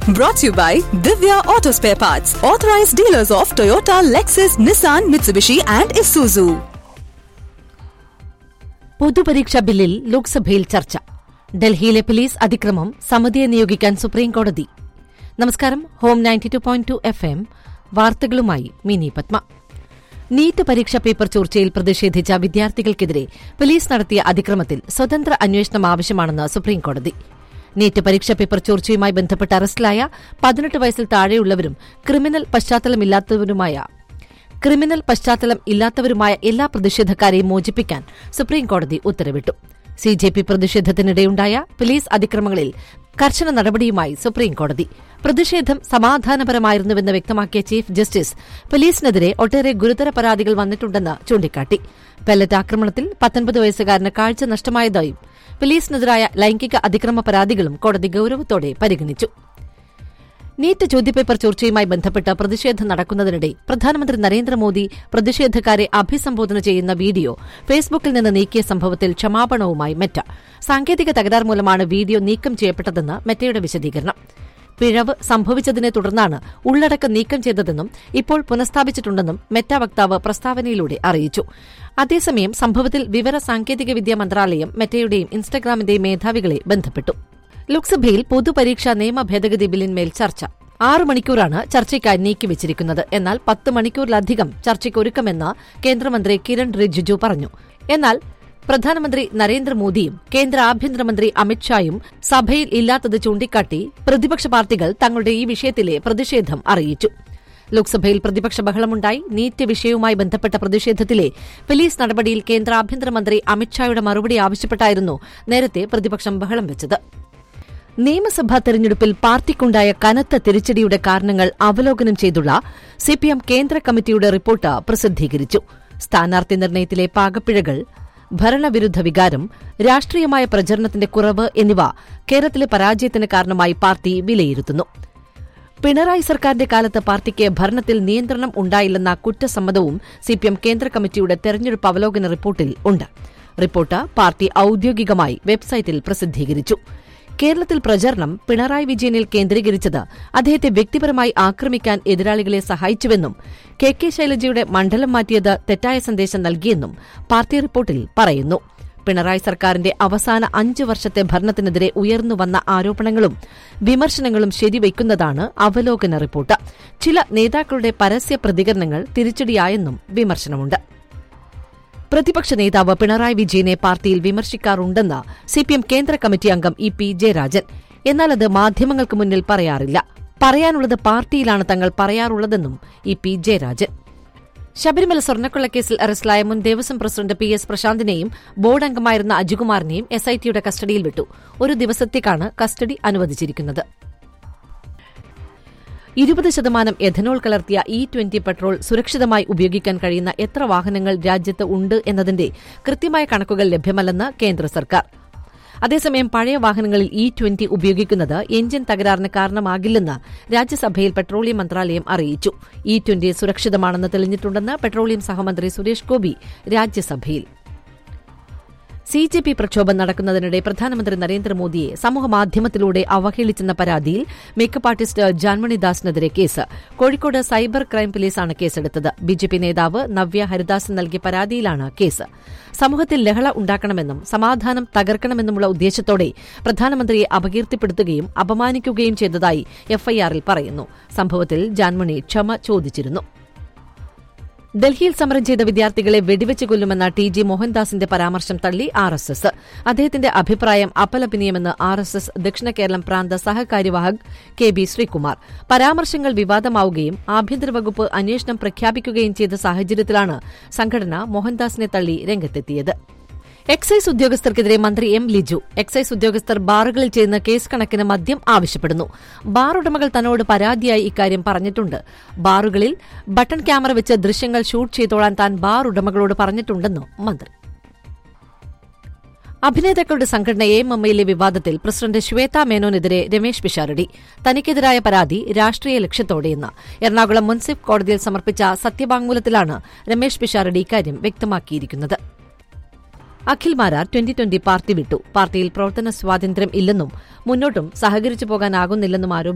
Brought to you by Divya Auto Spare Parts, authorized dealers of Toyota, Lexus, Nissan, Mitsubishi, and Isuzu. പൊതുപരീക്ഷാ ബില്ലിൽ ലോക്സഭയിൽ ചർച്ച ഡൽഹിയിലെ police അതിക്രമം സമിതിയെ നിയോഗിക്കാൻ സുപ്രീംകോടതി നമസ്കാരം home ninety two point two F M വാർത്തകളുമായി മിനി പത്മ നീറ്റ് പരീക്ഷാ പേപ്പർ ചോർച്ചയിൽ പ്രതിഷേധിച്ച വിദ്യാർത്ഥികൾക്കെതിരെ പോലീസ് നടത്തിയ അതിക്രമത്തിൽ സ്വതന്ത്ര അന്വേഷണം ആവശ്യമാണെന്ന് സുപ്രീംകോടതി നീറ്റ് പരീക്ഷാ പേപ്പർ ചോർച്ചയുമായി ബന്ധപ്പെട്ട് അറസ്റ്റിലായ പതിനെട്ട് വയസ്സിൽ താഴെയുള്ളവരും ക്രിമിനൽ പശ്ചാത്തലമില്ലാത്തവരുമായ ക്രിമിനൽ പശ്ചാത്തലം ഇല്ലാത്തവരുമായ എല്ലാ പ്രതിഷേധക്കാരെയും മോചിപ്പിക്കാൻ സുപ്രീംകോടതി ഉത്തരവിട്ടു സി ജെ പി പ്രതിഷേധത്തിനിടെയുണ്ടായ പോലീസ് അതിക്രമങ്ങളിൽ കർശന നടപടിയുമായി സുപ്രീംകോടതി പ്രതിഷേധം സമാധാനപരമായിരുന്നുവെന്ന് വ്യക്തമാക്കിയ ചീഫ് ജസ്റ്റിസ് പോലീസിനെതിരെ ഒട്ടേറെ ഗുരുതര പരാതികൾ വന്നിട്ടുണ്ടെന്ന് ചൂണ്ടിക്കാട്ടി പെല്ലറ്റ് ആക്രമണത്തിൽ പത്തൊൻപത് വയസ്സുകാരന് കാഴ്ച നഷ്ടമായതായും പോലീസിനെതിരായ ലൈംഗിക അതിക്രമ പരാതികളും കോടതി ഗൌരവത്തോടെ പരിഗണിച്ചു നീറ്റ് ചോദ്യപേപ്പർ ചോർച്ചയുമായി ബന്ധപ്പെട്ട് പ്രതിഷേധം നടക്കുന്നതിനിടെ പ്രധാനമന്ത്രി നരേന്ദ്രമോദി പ്രതിഷേധക്കാരെ അഭിസംബോധന ചെയ്യുന്ന വീഡിയോ ഫേസ്ബുക്കിൽ നിന്ന് നീക്കിയ സംഭവത്തിൽ ക്ഷമാപണവുമായി മെറ്റ സാങ്കേതിക തകരാർ മൂലമാണ് വീഡിയോ നീക്കം ചെയ്യപ്പെട്ടതെന്ന് മെറ്റയുടെ വിശദീകരണം പിഴവ് സംഭവിച്ചതിനെ തുടർന്നാണ് ഉള്ളടക്കം നീക്കം ചെയ്തതെന്നും ഇപ്പോൾ പുനഃസ്ഥാപിച്ചിട്ടുണ്ടെന്നും മെറ്റ വക്താവ് പ്രസ്താവനയിലൂടെ അറിയിച്ചു അതേസമയം സംഭവത്തിൽ വിവര സാങ്കേതികവിദ്യാ മന്ത്രാലയം മെറ്റയുടെയും ഇൻസ്റ്റഗ്രാമിന്റെയും മേധാവികളെ ബന്ധപ്പെട്ടു ലോക്സഭയിൽ പൊതുപരീക്ഷാ നിയമ ഭേദഗതി ബില്ലിന്മേൽ ചർച്ച ആറ് മണിക്കൂറാണ് ചർച്ചയ്ക്കായി നീക്കിവച്ചിരിക്കുന്നത് എന്നാൽ പത്ത് മണിക്കൂറിലധികം ചർച്ചയ്ക്ക് ഒരുക്കമെന്ന് കേന്ദ്രമന്ത്രി കിരൺ റിജിജു പറഞ്ഞു എന്നാൽ പ്രധാനമന്ത്രി നരേന്ദ്രമോദിയും കേന്ദ്ര ആഭ്യന്തരമന്ത്രി അമിത്ഷായും സഭയിൽ ഇല്ലാത്തത് ചൂണ്ടിക്കാട്ടി പ്രതിപക്ഷ പാർട്ടികൾ തങ്ങളുടെ ഈ വിഷയത്തിലെ പ്രതിഷേധം അറിയിച്ചു ലോക്സഭയിൽ പ്രതിപക്ഷ ബഹളമുണ്ടായി നീറ്റ് വിഷയവുമായി ബന്ധപ്പെട്ട പ്രതിഷേധത്തിലെ പോലീസ് നടപടിയിൽ കേന്ദ്ര ആഭ്യന്തരമന്ത്രി അമിത്ഷായുടെ മറുപടി ആവശ്യപ്പെട്ടായിരുന്നു നേരത്തെ പ്രതിപക്ഷം ബഹളം വെച്ചത് നിയമസഭാ തെരഞ്ഞെടുപ്പിൽ പാർട്ടിക്കുണ്ടായ കനത്ത തിരിച്ചടിയുടെ കാരണങ്ങൾ അവലോകനം ചെയ്തുള്ള സിപിഎം കേന്ദ്ര കമ്മിറ്റിയുടെ റിപ്പോർട്ട് പ്രസിദ്ധീകരിച്ചു സ്ഥാനാർത്ഥി നിർണയത്തിലെ പാകപ്പിഴകൾ ഭരണവിരുദ്ധ വികാരം രാഷ്ട്രീയമായ പ്രചരണത്തിന്റെ കുറവ് എന്നിവ കേരളത്തിലെ പരാജയത്തിന് കാരണമായി പാർട്ടി വിലയിരുത്തുന്നു പിണറായി സർക്കാരിന്റെ കാലത്ത് പാർട്ടിക്ക് ഭരണത്തിൽ നിയന്ത്രണം ഉണ്ടായില്ലെന്ന കുറ്റസമ്മതവും സിപിഎം കേന്ദ്ര കമ്മിറ്റിയുടെ തെരഞ്ഞെടുപ്പ് അവലോകന റിപ്പോർട്ടിൽ ഉണ്ട് റിപ്പോർട്ട് പാർട്ടി ഔദ്യോഗികമായി വെബ്സൈറ്റിൽ പ്രസിദ്ധീകരിച്ചു കേരളത്തിൽ പ്രചരണം പിണറായി വിജയനിൽ കേന്ദ്രീകരിച്ചത് അദ്ദേഹത്തെ വ്യക്തിപരമായി ആക്രമിക്കാൻ എതിരാളികളെ സഹായിച്ചുവെന്നും കെ കെ ശൈലജയുടെ മണ്ഡലം മാറ്റിയത് തെറ്റായ സന്ദേശം നൽകിയെന്നും പാർട്ടി റിപ്പോർട്ടിൽ പറയുന്നു പിണറായി സർക്കാരിന്റെ അവസാന അഞ്ചു വർഷത്തെ ഭരണത്തിനെതിരെ ഉയർന്നുവന്ന ആരോപണങ്ങളും വിമർശനങ്ങളും ശരിവയ്ക്കുന്നതാണ് അവലോകന റിപ്പോർട്ട് ചില നേതാക്കളുടെ പരസ്യ പ്രതികരണങ്ങൾ തിരിച്ചടിയായെന്നും വിമർശനമുണ്ട് പ്രതിപക്ഷ നേതാവ് പിണറായി വിജയനെ പാർട്ടിയിൽ വിമർശിക്കാറുണ്ടെന്ന് സിപിഎം കേന്ദ്ര കമ്മിറ്റി അംഗം ഇ പി ജയരാജൻ എന്നാൽ അത് മാധ്യമങ്ങൾക്ക് മുന്നിൽ പറയാറില്ല പറയാനുള്ളത് പാർട്ടിയിലാണ് തങ്ങൾ പറയാറുള്ളതെന്നും ഇ പി ജയരാജൻ ശബരിമല സ്വർണ്ണക്കൊള്ളക്കേസിൽ അറസ്റ്റിലായ മുൻ ദേവസ്വം പ്രസിഡന്റ് പി എസ് പ്രശാന്തിനെയും ബോർഡ് അംഗമായിരുന്ന അജുകുമാറിനെയും എസ് ഐ ടിയുടെ കസ്റ്റഡിയിൽ വിട്ടു ഒരു ദിവസത്തേക്കാണ് കസ്റ്റഡി അനുവദിച്ചിരിക്കുന്നത് ഇരുപത് ശതമാനം എഥനോൾ കലർത്തിയ ഇ ട്വന്റി പെട്രോൾ സുരക്ഷിതമായി ഉപയോഗിക്കാൻ കഴിയുന്ന എത്ര വാഹനങ്ങൾ രാജ്യത്ത് ഉണ്ട് എന്നതിന്റെ കൃത്യമായ കണക്കുകൾ ലഭ്യമല്ലെന്ന് കേന്ദ്ര സർക്കാർ അതേസമയം പഴയ വാഹനങ്ങളിൽ ഇ ട്വന്റി ഉപയോഗിക്കുന്നത് എഞ്ചിൻ തകരാറിന് കാരണമാകില്ലെന്ന് രാജ്യസഭയിൽ പെട്രോളിയം മന്ത്രാലയം അറിയിച്ചു ഇ ട്വന്റി സുരക്ഷിതമാണെന്ന് തെളിഞ്ഞിട്ടുണ്ടെന്ന് പെട്രോളിയം സഹമന്ത്രി സുരേഷ് ഗോപി രാജ്യസഭയിൽ സി ജെ പി പ്രക്ഷോഭം നടക്കുന്നതിനിടെ പ്രധാനമന്ത്രി നരേന്ദ്രമോദിയെ സമൂഹമാധ്യമത്തിലൂടെ അവഹേളിച്ചെന്ന പരാതിയിൽ മേക്കപ്പ് ആർട്ടിസ്റ്റ് ജാൻമണി ദാസിനെതിരെ കേസ് കോഴിക്കോട് സൈബർ ക്രൈം പോലീസാണ് കേസെടുത്തത് ബിജെപി നേതാവ് നവ്യ ഹരിദാസൻ നൽകിയ പരാതിയിലാണ് കേസ് സമൂഹത്തിൽ ലഹള ഉണ്ടാക്കണമെന്നും സമാധാനം തകർക്കണമെന്നുമുള്ള ഉദ്ദേശത്തോടെ പ്രധാനമന്ത്രിയെ അപകീർത്തിപ്പെടുത്തുകയും അപമാനിക്കുകയും ചെയ്തതായി എഫ്ഐആറിൽ പറയുന്നു സംഭവത്തിൽ ജാൻമണി ക്ഷമ ചോദിച്ചിരുന്നു ഡൽഹിയിൽ സമരം ചെയ്ത വിദ്യാർത്ഥികളെ വെടിവെച്ച് കൊല്ലുമെന്ന ടി ജി മോഹൻദാസിന്റെ പരാമർശം തള്ളി ആർ എസ് എസ് അദ്ദേഹത്തിന്റെ അഭിപ്രായം അപലപനീയമെന്ന് ആർ എസ് എസ് ദക്ഷിണ കേരളം പ്രാന്ത സഹകാര്യവാഹക് കെ ബി ശ്രീകുമാർ പരാമർശങ്ങൾ വിവാദമാവുകയും ആഭ്യന്തര വകുപ്പ് അന്വേഷണം പ്രഖ്യാപിക്കുകയും ചെയ്ത സാഹചര്യത്തിലാണ് സംഘടന മോഹൻദാസിനെ തള്ളി രംഗത്തെത്തിയത് എക്സൈസ് ഉദ്യോഗസ്ഥർക്കെതിരെ മന്ത്രി എം ലിജു എക്സൈസ് ഉദ്യോഗസ്ഥർ ബാറുകളിൽ ചെയ്യുന്ന കേസ് കണക്കിന് മദ്യം ആവശ്യപ്പെടുന്നു ബാർ ഉടമകൾ തന്നോട് പരാതിയായി ഇക്കാര്യം പറഞ്ഞിട്ടുണ്ട് ബാറുകളിൽ ബട്ടൺ ക്യാമറ വെച്ച് ദൃശ്യങ്ങൾ ഷൂട്ട് ചെയ്തോളാൻ താൻ ബാർ ഉടമകളോട് പറഞ്ഞിട്ടുണ്ടെന്നും മന്ത്രി അഭിനേതാക്കളുടെ സംഘടന എ എം എമ്മയിലെ വിവാദത്തിൽ പ്രസിഡന്റ് ശ്വേത മേനോനെതിരെ രമേശ് പിഷാരടി തനിക്കെതിരായ പരാതി രാഷ്ട്രീയ ലക്ഷ്യത്തോടെയെന്ന് എറണാകുളം മുൻസിഫ് കോടതിയിൽ സമർപ്പിച്ച സത്യവാങ്മൂലത്തിലാണ് രമേശ് പിഷാരടി ഇക്കാര്യം വ്യക്തമാക്കിയിരിക്കുന്നത് Akhil Marar twenty twenty party വിട്ടു പാർട്ടിയിൽ പ്രവർത്തന സ്വാതന്ത്ര്യം ഇല്ലെന്നും മുന്നോട്ടും സഹകരിച്ചു പോകാനാകുന്നില്ലെന്നും ആരോപിച്ചു